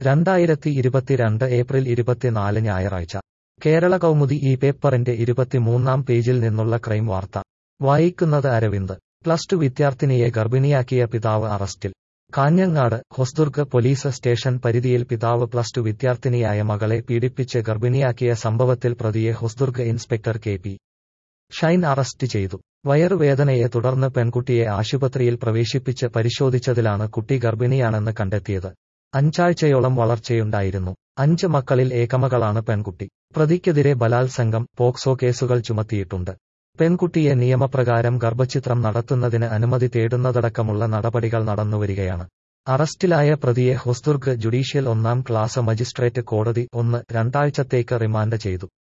രണ്ടായിരത്തി ഇരുപത്തിരണ്ട് ഏപ്രിൽ ഇരുപത്തിനാല് ഞായറാഴ്ച കേരള കൗമുദി ഈ പേപ്പറിന്റെ ഇരുപത്തിമൂന്നാം പേജിൽ നിന്നുള്ള ക്രൈം വാർത്ത വായിക്കുന്നത് അരവിന്ദ് പ്ലസ് ടു വിദ്യാർത്ഥിനിയെ ഗർഭിണിയാക്കിയ പിതാവ് അറസ്റ്റിൽ കാഞ്ഞങ്ങാട് ഹൊസ്ദുർഗ് പോലീസ് സ്റ്റേഷൻ പരിധിയിൽ പിതാവ് പ്ലസ് ടു വിദ്യാർത്ഥിനിയായ മകളെ പീഡിപ്പിച്ച് ഗർഭിണിയാക്കിയ സംഭവത്തിൽ പ്രതിയെ Hosdurg inspector K P Shine arrest ചെയ്തു വയറുവേദനയെ തുടർന്ന് പെൺകുട്ടിയെ ആശുപത്രിയിൽ പ്രവേശിപ്പിച്ച് പരിശോധിച്ചതിലാണ് കുട്ടി ഗർഭിണിയാണെന്ന് കണ്ടെത്തിയത് അഞ്ചാഴ്ചയോളം വളർച്ചയുണ്ടായിരുന്നു അഞ്ച് മക്കളിൽ ഏകമകളാണ് പെൺകുട്ടി പ്രതിക്കെതിരെ ബലാത്സംഗം പോക്സോ കേസുകൾ ചുമത്തിയിട്ടുണ്ട് പെൺകുട്ടിയെ നിയമപ്രകാരം ഗർഭചിത്രം നടത്തുന്നതിന് അനുമതി തേടുന്നതടക്കമുള്ള നടപടികൾ നടന്നുവരികയാണ് അറസ്റ്റിലായ പ്രതിയെ ഹൊസ്ദുർഗ് ജുഡീഷ്യൽ ഒന്നാം ക്ലാസ് മജിസ്ട്രേറ്റ് കോടതി ഒന്ന് രണ്ടാഴ്ചത്തേക്ക് റിമാൻഡ് ചെയ്തു